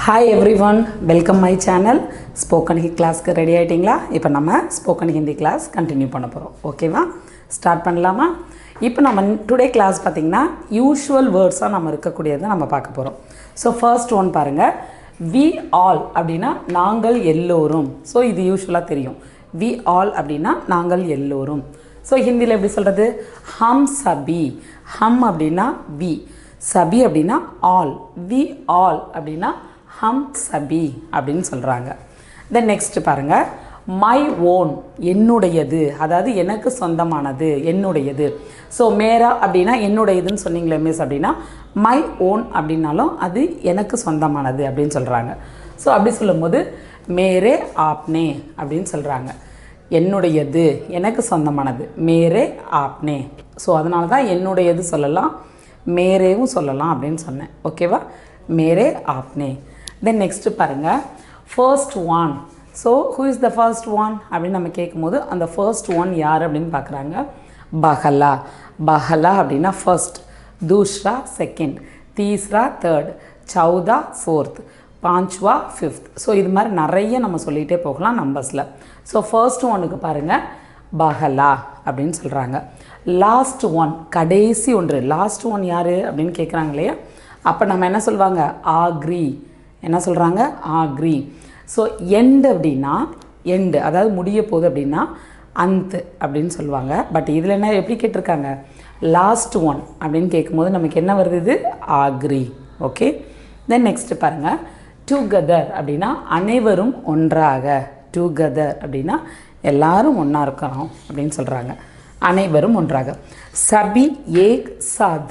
hi everyone welcome my channel spoken ஹி கிளாஸ்க்கு ready ஆகிட்டிங்களா இப்போ நம்ம ஸ்போக்கன் ஹிந்தி கிளாஸ் கண்டினியூ பண்ண போகிறோம் ஓகேவா ஸ்டார்ட் பண்ணலாமா இப்போ நம்ம டுடே கிளாஸ் பார்த்திங்கன்னா யூஷுவல் வேர்ட்ஸாக நம்ம இருக்கக்கூடியதை நம்ம பார்க்க போகிறோம் ஸோ ஃபர்ஸ்ட் ஒன் பாருங்கள் வி ஆல் அப்படின்னா நாங்கள் எல்லோரும் ஸோ இது யூஸ்வலாக தெரியும் வி ஆல் அப்படின்னா நாங்கள் எல்லோரும் ஸோ ஹிந்தியில் எப்படி சொல்கிறது ஹம் சபி ஹம் அப்படின்னா வி சபி அப்படின்னா ஆல் வி ஆல் அப்படின்னா ஹம் சபி அப்படின்னு சொல்கிறாங்க தென் நெக்ஸ்ட் பாருங்கள் மை ஓன் என்னுடையது அதாவது எனக்கு சொந்தமானது என்னுடையது ஸோ மேரா அப்படின்னா என்னுடையதுன்னு சொன்னீங்களே மிஸ் அப்படின்னா மை ஓன் அப்படின்னாலும் அது எனக்கு சொந்தமானது அப்படின்னு சொல்கிறாங்க ஸோ அப்படி சொல்லும்போது மேரே ஆப்னே அப்படின்னு சொல்கிறாங்க என்னுடையது எனக்கு சொந்தமானது மேரே ஆப்னே ஸோ அதனால தான் என்னுடையது சொல்லலாம் மேரேவும் சொல்லலாம் அப்படின்னு சொன்னேன் ஓகேவா மேரே ஆப்னே தென் நெக்ஸ்ட்டு பாருங்கள் first one so who is the first one அப்படின்னு நம்ம கேட்கும்போது அந்த ஃபர்ஸ்ட் ஒன் யார் அப்படின்னு பார்க்குறாங்க பஹலா பஹலா அப்படின்னா ஃபர்ஸ்ட் தூஷ்ரா செகண்ட் தீஸ்ரா தேர்ட் சௌதா ஃபோர்த் பாஞ்ச்வா ஃபிஃப்த் ஸோ இது மாதிரி நிறைய நம்ம சொல்லிகிட்டே போகலாம் நம்பர்ஸில் ஸோ ஃபர்ஸ்ட் ஒனுக்கு பாருங்கள் பஹலா அப்படின்னு சொல்கிறாங்க லாஸ்ட் ஒன் கடைசி ஒன்று லாஸ்ட் ஒன் யார் அப்படின்னு கேட்குறாங்க இல்லையா அப்போ நம்ம என்ன சொல்லுவாங்க ஆக்ரி என்ன சொல்கிறாங்க ஆக்ரி ஸோ எண்டு அப்படின்னா எண்டு அதாவது முடிய போகுது அப்படின்னா அந்த் அப்படின்னு சொல்லுவாங்க பட் இதில் என்ன எப்படி கேட்டிருக்காங்க லாஸ்ட் ஒன் அப்படின்னு கேட்கும்போது நமக்கு என்ன வருது இது ஆக்ரி ஓகே தென் நெக்ஸ்ட்டு பாருங்கள் டுகெதர் அப்படின்னா அனைவரும் ஒன்றாக டுகெதர் அப்படின்னா எல்லாரும் ஒன்றா இருக்கிறோம் அப்படின்னு சொல்கிறாங்க அனைவரும் ஒன்றாக சபி ஏக் சாத்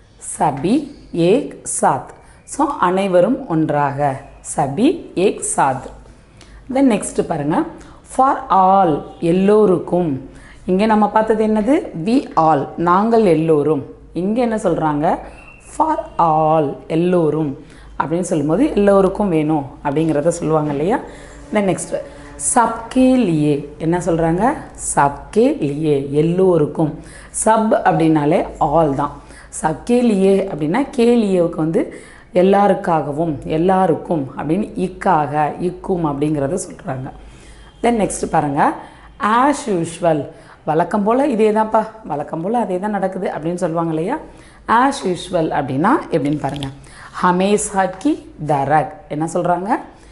சபி ஏக் சாத் ஸோ அனைவரும் ஒன்றாக சபி ஏக் சாத் தென் நெக்ஸ்ட்டு பாருங்கள் ஃபார் ஆல் எல்லோருக்கும் இங்கே நம்ம பார்த்தது என்னது வி ஆல் நாங்கள் எல்லோரும் இங்கே என்ன சொல்கிறாங்க ஃபார் ஆல் எல்லோரும் அப்படின்னு சொல்லும்போது எல்லோருக்கும் வேணும் அப்படிங்கிறத சொல்லுவாங்க இல்லையா தென் நெக்ஸ்ட் சப்கே லியே என்ன சொல்கிறாங்க சப்கே லியே எல்லோருக்கும் சப் அப்படின்னாலே ஆல் தான் சப்கே லியே அப்படின்னா கேலியவுக்கு வந்து எல்லாருக்காகவும் எல்லாருக்கும் அப்படின்னு இக்காக இக்கும் அப்படிங்கிறத சொல்கிறாங்க தென் நெக்ஸ்ட் பாருங்கள் ஆஷ் யூஷுவல் வழக்கம் போல் இதே தான்ப்பா வழக்கம் போல் அதே தான் நடக்குது அப்படின்னு சொல்லுவாங்க இல்லையா ஆஷ் யூஷுவல் அப்படின்னா எப்படின்னு பாருங்கள் ஹமேஷா கி தரக் என்ன சொல்கிறாங்க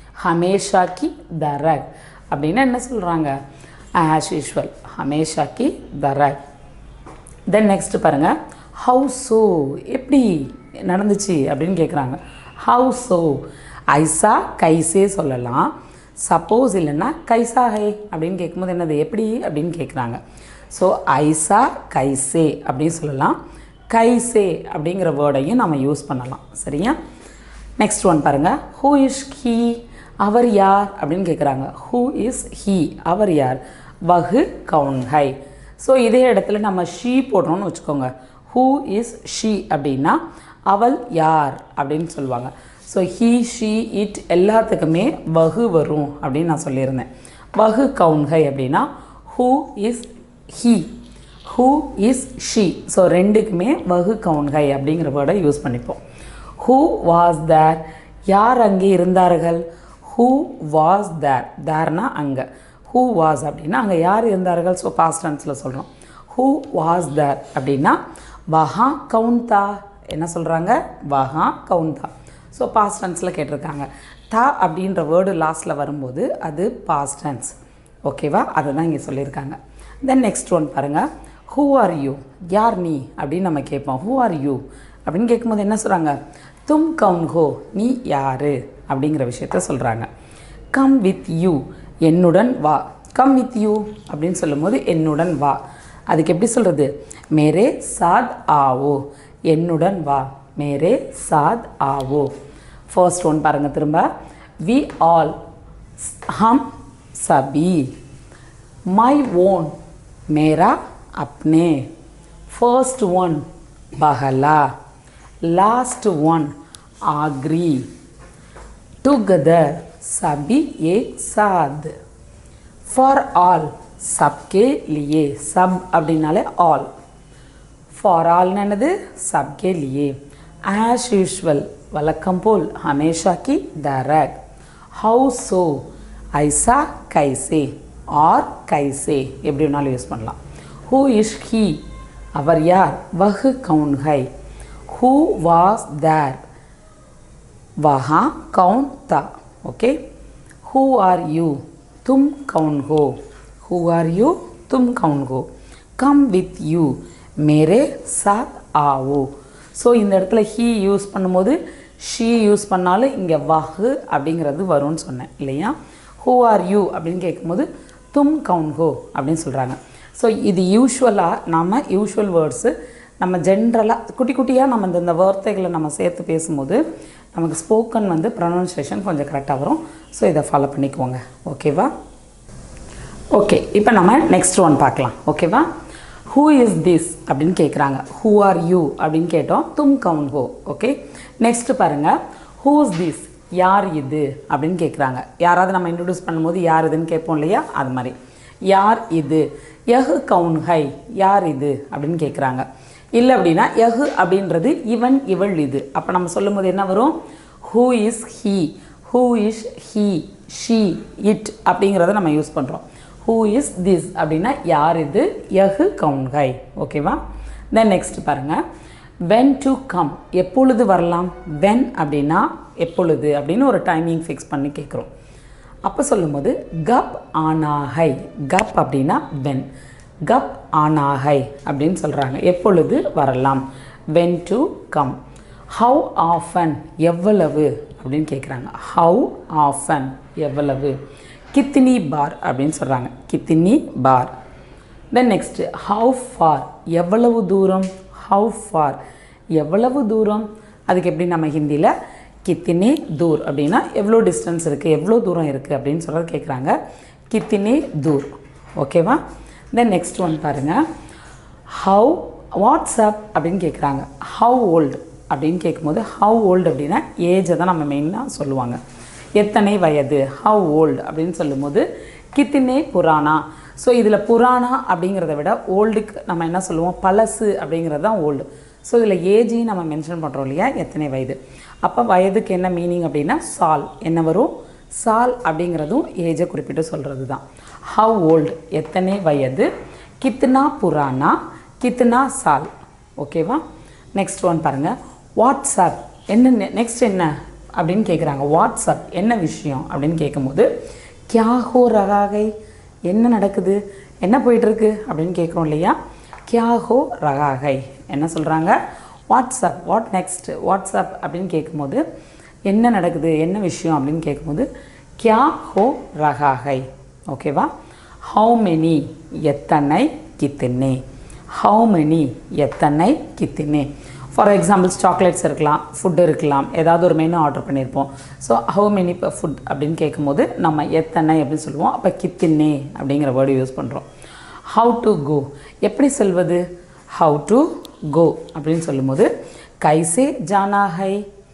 ஹமேஷா கி தரக் அப்படின்னா என்ன சொல்கிறாங்க ஆஷ் யூஷுவல் ஹமேஷா கி தரக் தென் நெக்ஸ்ட் பாருங்கள் ஹவு ஸோ எப்படி நடந்துச்சு அப்படின்னு கேட்குறாங்க ஹவு ஸோ ஐசா கைசே சொல்லலாம் சப்போஸ் இல்லைன்னா கைசா ஹை அப்படின்னு கேட்கும்போது என்னது எப்படி அப்படின்னு கேட்குறாங்க ஸோ ஐசா கைசே அப்படின்னு சொல்லலாம் கைசே அப்படிங்கிற வேர்டையும் நம்ம யூஸ் பண்ணலாம் சரியா நெக்ஸ்ட் ஒன் பாருங்கள் ஹூ இஸ் ஹீ அவர் யார் அப்படின்னு கேட்குறாங்க ஹூ இஸ் ஹீ அவர் யார் வகு கவுன் ஹை ஸோ இதே இடத்துல நம்ம ஷீ போடுறோம்னு வச்சுக்கோங்க ஹூ இஸ் ஷீ அப்படின்னா அவள் யார் அப்படின்னு சொல்லுவாங்க ஸோ ஹீ ஷீ இட் எல்லாத்துக்குமே வகு வரும் அப்படின்னு நான் சொல்லியிருந்தேன் வகு கவுன்ஹை அப்படின்னா who is he who is she so ரெண்டுக்குமே வகு கவுன்ஹை அப்படிங்கிற வேர்டை யூஸ் பண்ணிப்போம் ஹூ வாஸ் தேர் யார் அங்கே இருந்தார்கள் ஹூ வாஸ் தேர் தேர்னா அங்கே ஹூ வாஸ் அப்படின்னா அங்கே யார் இருந்தார்கள் ஸோ பாஸ்ட் டென்ஸில் சொல்கிறோம் ஹூ வாஸ் தேர் அப்படின்னா வஹா கவுந்தா என்ன சொல்கிறாங்க வஹா கவுந்தா ஸோ பாஸ்ட் டென்ஸில் கேட்டிருக்காங்க தா அப்படின்ற வேர்டு லாஸ்ட்டில் வரும்போது அது பாஸ்ட் டென்ஸ் ஓகேவா அதை தான் இங்கே சொல்லியிருக்காங்க தென் நெக்ஸ்ட் ஒன் பாருங்கள் ஹூ ஆர் யூ யார் நீ அப்படின்னு நம்ம கேட்போம் ஹூ ஆர் யூ அப்படின்னு கேட்கும்போது என்ன சொல்கிறாங்க தும் கவுன் ஹோ நீ யார் அப்படிங்கிற விஷயத்த சொல்கிறாங்க கம் வித் யூ என்னுடன் வா கம் வித் யூ அப்படின்னு சொல்லும்போது என்னுடன் வா அதுக்கு எப்படி சொல்கிறது மேரே சாத் ஆவோ என்னுடன் வா மேரே சாத் ஆவோ ஃபர்ஸ்ட் ஒன் பாருங்கள் திரும்ப வி ஆல் ஹம் சபி மை ஓன் மேரா அப்னே ஃபர்ஸ்ட் ஒன் பஹலா லாஸ்ட் ஒன் ஆக்ரி டுகெதர் சபி ஏக் சாத் ஃபார் ஆல் சப்கே லியே சப் அப்படின்னாலே ஆல் ஃபார் ஆல்னு என்னது சப்கே லியே ஆஸ் யூஷுவல் வழக்கம் போல் ஹமேஷா கி தரக் ஹவு சோ ஐசா கைசே ஆர் கைசே எப்படி வேணாலும் யூஸ் பண்ணலாம் ஹூ இஸ் ஹீ அவர் யார் வஹு கவுன் ஹை ஹூ வாஸ் தேர் वहाँ कौन था ओके हु आर यू तुम कौन हो हु आर यू तुम कौन हो கம் வித் யூ மேரே சாத் ஆவோ ஸோ இந்த இடத்துல ஹீ யூஸ் பண்ணும்போது ஷீ யூஸ் பண்ணாலும் இங்கே வஹு அப்படிங்கிறது வரும்னு சொன்னேன் இல்லையா ஹூ ஆர் யூ அப்படின்னு கேட்கும்போது தும் கவுன் ஹோ அப்படின்னு சொல்கிறாங்க ஸோ இது யூஸ்வலாக நம்ம யூஷுவல் வேர்ட்ஸு நம்ம ஜென்ரலாக குட்டி குட்டியாக நம்ம இந்த இந்த வார்த்தைகளை நம்ம சேர்த்து பேசும்போது நமக்கு ஸ்போக்கன் வந்து ப்ரொனன்சியேஷன் கொஞ்சம் கரெக்டாக வரும் ஸோ இதை ஃபாலோ பண்ணிக்குவோங்க ஓகேவா ஓகே இப்போ நம்ம நெக்ஸ்ட் ஒன் பார்க்கலாம் ஓகேவா ஹூ இஸ் திஸ் அப்படின்னு கேட்குறாங்க ஹூ ஆர் யூ அப்படின்னு கேட்டோம் தும் கவுன் ஹோ ஓகே நெக்ஸ்ட் பாருங்கள் ஹூ இஸ் திஸ் யார் இது அப்படின்னு கேட்குறாங்க யாராவது நம்ம இன்ட்ரடியூஸ் பண்ணும்போது யார் இதுன்னு கேட்போம் இல்லையா அது மாதிரி யார் இது யஹு கவுன் ஹை யார் இது அப்படின்னு கேட்குறாங்க இல்லை அப்படின்னா யஹு அப்படின்றது இவன் இவள் இது அப்போ நம்ம சொல்லும்போது என்ன வரும் who is he who is he she it அப்படிங்கிறத நம்ம யூஸ் பண்ணுறோம் ஹூ இஸ் திஸ் அப்படின்னா யார் இது யஹு கவுன்கை ஓகேவா தென் நெக்ஸ்ட் பாருங்கள் வென் டு கம் எப்பொழுது வரலாம் வென் அப்படின்னா எப்பொழுது அப்படின்னு ஒரு டைமிங் ஃபிக்ஸ் பண்ணி கேட்குறோம் அப்போ சொல்லும்போது கப் ஆனாஹை கப் அப்படின்னா வென் கப் ஆனாஹை அப்படின்னு சொல்கிறாங்க எப்பொழுது வரலாம் when to come how often எவ்வளவு அப்படின்னு கேட்குறாங்க ஹவு ஆஃபன் எவ்வளவு கித்தினி பார் அப்படின்னு சொல்கிறாங்க கித்தினி பார் தென் நெக்ஸ்ட்டு ஹவு ஃபார் எவ்வளவு தூரம் ஹவு ஃபார் எவ்வளவு தூரம் அதுக்கு எப்படி நம்ம ஹிந்தியில் கித்தினி தூர் அப்படின்னா எவ்வளோ டிஸ்டன்ஸ் இருக்குது எவ்வளோ தூரம் இருக்குது அப்படின்னு சொல்கிறது கேட்குறாங்க கித்தினி தூர் ஓகேவா தென் நெக்ஸ்ட் ஒன் பாருங்கள் ஹவு வாட்ஸ்அப் அப்படின்னு கேட்குறாங்க ஹவு ஓல்டு அப்படின்னு கேட்கும்போது ஹவு ஓல்டு அப்படின்னா ஏஜை தான் நம்ம மெயினாக சொல்லுவாங்க எத்தனை வயது ஹவு ஓல்டு அப்படின்னு சொல்லும்போது கித்தினே புராணா ஸோ இதில் புராணா அப்படிங்கிறத விட ஓல்டுக்கு நம்ம என்ன சொல்லுவோம் பழசு அப்படிங்கிறது தான் ஓல்டு ஸோ இதில் ஏஜையும் நம்ம மென்ஷன் பண்ணுறோம் இல்லையா எத்தனை வயது அப்போ வயதுக்கு என்ன மீனிங் அப்படின்னா சால் என்ன வரும் சால் அப்படிங்கிறதும் ஏஜை குறிப்பிட்டு சொல்கிறது தான் ஹவ் ஓல்டு எத்தனை வயது கித்னா புராணா கித்னா சால் ஓகேவா நெக்ஸ்ட் ஒன் பாருங்கள் வாட்ஸ்அப் என்ன நெக்ஸ்ட் என்ன அப்படின்னு கேட்குறாங்க வாட்ஸ்அப் என்ன விஷயம் அப்படின்னு கேட்கும்போது கியா ஹோ ரகாகை என்ன நடக்குது என்ன போயிட்டுருக்கு அப்படின்னு கேட்குறோம் இல்லையா கியா ஹோ ரகாகை என்ன சொல்கிறாங்க வாட்ஸ்அப் வாட் நெக்ஸ்ட் வாட்ஸ்அப் அப்படின்னு கேட்கும்போது என்ன நடக்குது என்ன விஷயம் அப்படின்னு கேட்கும்போது கியா ஹோ ரகாகை ஓகேவா ஹவு மெனி எத்தனை கித்தினே ஹவு மெனி எத்தனை கித்தினே ஃபார் எக்ஸாம்பிள்ஸ் சாக்லேட்ஸ் இருக்கலாம் ஃபுட்டு இருக்கலாம் ஏதாவது ஒரு மெனு ஆர்டர் பண்ணியிருப்போம் ஸோ ஹவு மெனி இப்போ ஃபுட் அப்படின்னு கேட்கும்போது நம்ம எத்தனை அப்படின்னு சொல்லுவோம் அப்போ கித்தினே அப்படிங்கிற வேர்டு யூஸ் பண்ணுறோம் ஹவு டு கோ எப்படி சொல்வது ஹவு டு கோ அப்படின்னு சொல்லும்போது கைசே ஜானாஹை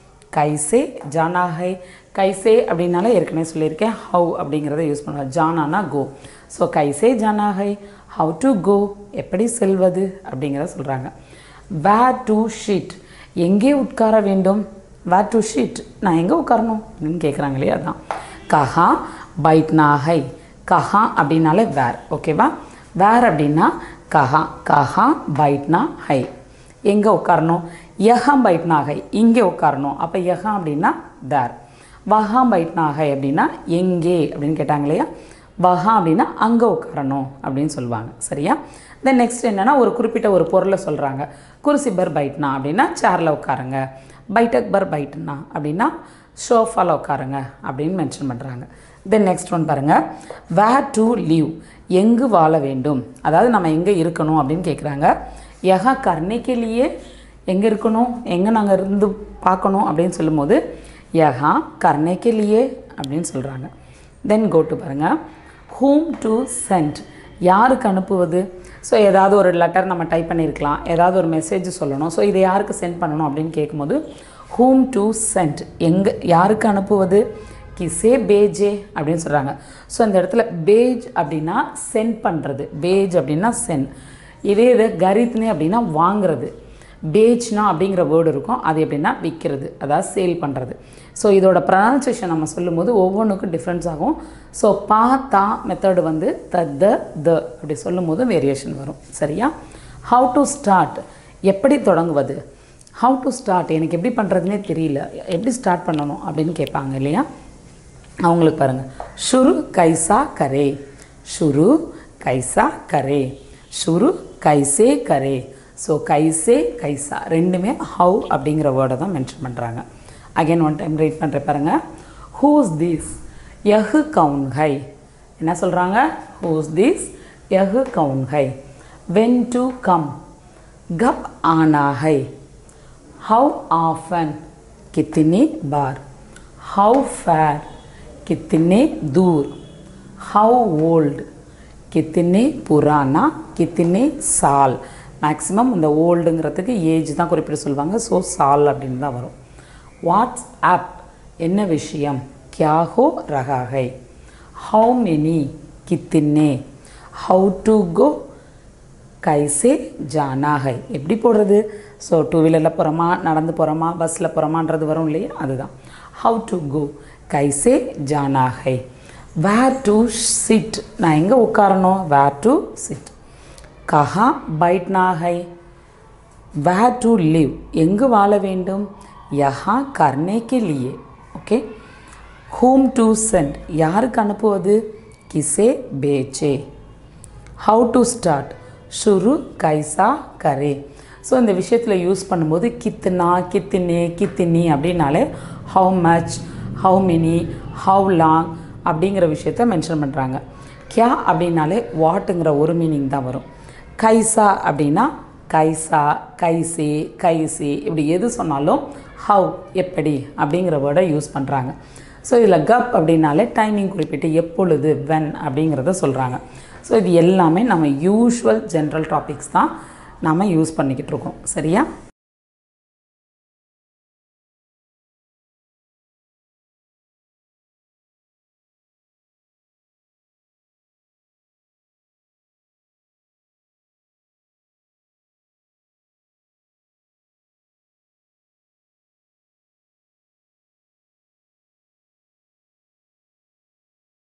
கைசே ஜானாஹை கைசே அப்படின்னாலே ஏற்கனவே சொல்லியிருக்கேன் ஹவு அப்படிங்கிறத யூஸ் பண்ணுவோம் ஜானானா கோ ஸோ கைசே ஜானாஹை ஹவு டு கோ எப்படி செல்வது அப்படிங்கிறத சொல்கிறாங்க வேர் டு ஷீட் எங்கே உட்கார வேண்டும் வேர் டு ஷீட் நான் எங்கே உட்காரணும் அப்படின்னு கேட்குறாங்க இல்லையா அதான் கஹா பைட்னாஹை கஹா அப்படின்னாலே வேர் ஓகேவா வேர் அப்படின்னா கஹா கஹா பைட்னா ஹை எங்கே உட்காரணும் யஹாம் பைட்னாகை இங்கே உட்காரணும் அப்போ யஹாம் அப்படின்னா தேர் வஹாம் பைட்னாகை அப்படின்னா எங்கே அப்படின்னு கேட்டாங்க இல்லையா வஹா அப்படின்னா அங்கே உட்காரணும் அப்படின்னு சொல்லுவாங்க சரியா தென் நெக்ஸ்ட் என்னென்னா ஒரு குறிப்பிட்ட ஒரு பொருளை சொல்கிறாங்க குருசிபர் பைட்னா அப்படின்னா சேரில் உட்காருங்க பைட்டக்பர் பைட்னா அப்படின்னா ஷோஃபாவில் உட்காருங்க அப்படின்னு மென்ஷன் பண்ணுறாங்க தென் நெக்ஸ்ட் ஒன் பாருங்கள் வேர் டு லீவ் எங்கு வாழ வேண்டும் அதாவது நம்ம எங்கே இருக்கணும் அப்படின்னு கேட்குறாங்க யஹா கர்ணிக்கிலேயே எங்கே இருக்கணும் எங்கே நாங்கள் இருந்து பார்க்கணும் அப்படின்னு சொல்லும்போது யஹா கர்ணிக்கிலேயே அப்படின்னு சொல்கிறாங்க தென் கோட்டு பாருங்கள் ஹூம் டு சென்ட் யாருக்கு அனுப்புவது ஸோ ஏதாவது ஒரு லெட்டர் நம்ம டைப் பண்ணியிருக்கலாம் ஏதாவது ஒரு மெசேஜ் சொல்லணும் ஸோ இதை யாருக்கு சென்ட் பண்ணணும் அப்படின்னு கேட்கும்போது ஹூம் டு சென்ட் எங்கே யாருக்கு அனுப்புவது கிசே பேஜே அப்படின்னு சொல்கிறாங்க ஸோ அந்த இடத்துல பேஜ் அப்படின்னா சென்ட் பண்ணுறது பேஜ் அப்படின்னா சென்ட் இதே இது கரித்னே அப்படின்னா வாங்குறது பேச்னா அப்படிங்கிற வேர்டு இருக்கும் அது எப்படின்னா விற்கிறது அதாவது சேல் பண்ணுறது ஸோ இதோட ப்ரனன்சியேஷன் நம்ம சொல்லும்போது ஒவ்வொன்றுக்கும் டிஃப்ரென்ஸ் ஆகும் ஸோ பா தா மெத்தடு வந்து த த த அப்படி சொல்லும்போது வேரியேஷன் வரும் சரியா ஹவு டு ஸ்டார்ட் எப்படி தொடங்குவது ஹவு டு ஸ்டார்ட் எனக்கு எப்படி பண்ணுறதுனே தெரியல எப்படி ஸ்டார்ட் பண்ணணும் அப்படின்னு கேட்பாங்க இல்லையா அவங்களுக்கு பாருங்கள் ஷுரு கைசா கரே ஷுரு கைசா கரே ஷுரு கைசே கரே ஸோ கைசே கைசா ரெண்டுமே ஹவு அப்படிங்கிற வேர்டை தான் மென்ஷன் பண்ணுறாங்க அகைன் ஒன் டைம் ரீட் பண்ணுற பாருங்கள் ஹூஸ் திஸ் யஹு கவுன் ஹை என்ன சொல்கிறாங்க ஹூஸ் திஸ் யஹு கவுன் ஹை வென் டு கம் கப் ஆனா ஹை हाउ ऑफन कितनी बार हाउ फेयर कितने दूर हाउ ओल्ड कितने पुराना कितने साल மேக்ஸிமம் இந்த ஓல்டுங்கிறதுக்கு ஏஜ் தான் குறிப்பிட்டு சொல்லுவாங்க ஸோ சால் அப்படின்னு தான் வரும் வாட்ஸ் ஆப் என்ன விஷயம் கியா ஹோ ரகா ஹை ஹவு மெனி கித்தினே ஹவு டு கோ கைசே ஜானா ஹை எப்படி போடுறது ஸோ டூ வீலரில் போகிறோமா நடந்து போகிறோமா பஸ்ஸில் போகிறோமான்றது வரும் இல்லையா அதுதான் ஹவு டு கோ கைசே ஜானா ஹை வேர் டு சிட் நான் எங்கே உட்காரணும் வேர் டு சிட் கஹா பைட்னா ஹை வேர் டு லிவ் எங்கு வாழ வேண்டும் யஹா கர்னே கே லியே ஓகே ஹூம் டு சென்ட் யாருக்கு அனுப்புவது கிசே பேச்சே ஹவு டு ஸ்டார்ட் ஷுரு கைசா கரே ஸோ இந்த விஷயத்தில் யூஸ் பண்ணும்போது கித்துனா கித்தினே கித்தினி அப்படின்னாலே how much how many how long அப்படிங்கிற விஷயத்த மென்ஷன் பண்ணுறாங்க கியா அப்படின்னாலே வாட்டுங்கிற ஒரு மீனிங் தான் வரும் கைசா அப்படின்னா கைசா கைசி கைசி இப்படி எது சொன்னாலும் ஹவ் எப்படி அப்படிங்கிற வேர்டை யூஸ் பண்ணுறாங்க ஸோ இதில் கப் அப்படின்னாலே டைமிங் குறிப்பிட்டு எப்பொழுது வென் அப்படிங்கிறத சொல்கிறாங்க ஸோ இது எல்லாமே நம்ம யூஷுவல் ஜென்ரல் டாபிக்ஸ் தான் நாம் யூஸ் பண்ணிக்கிட்டு இருக்கோம் சரியா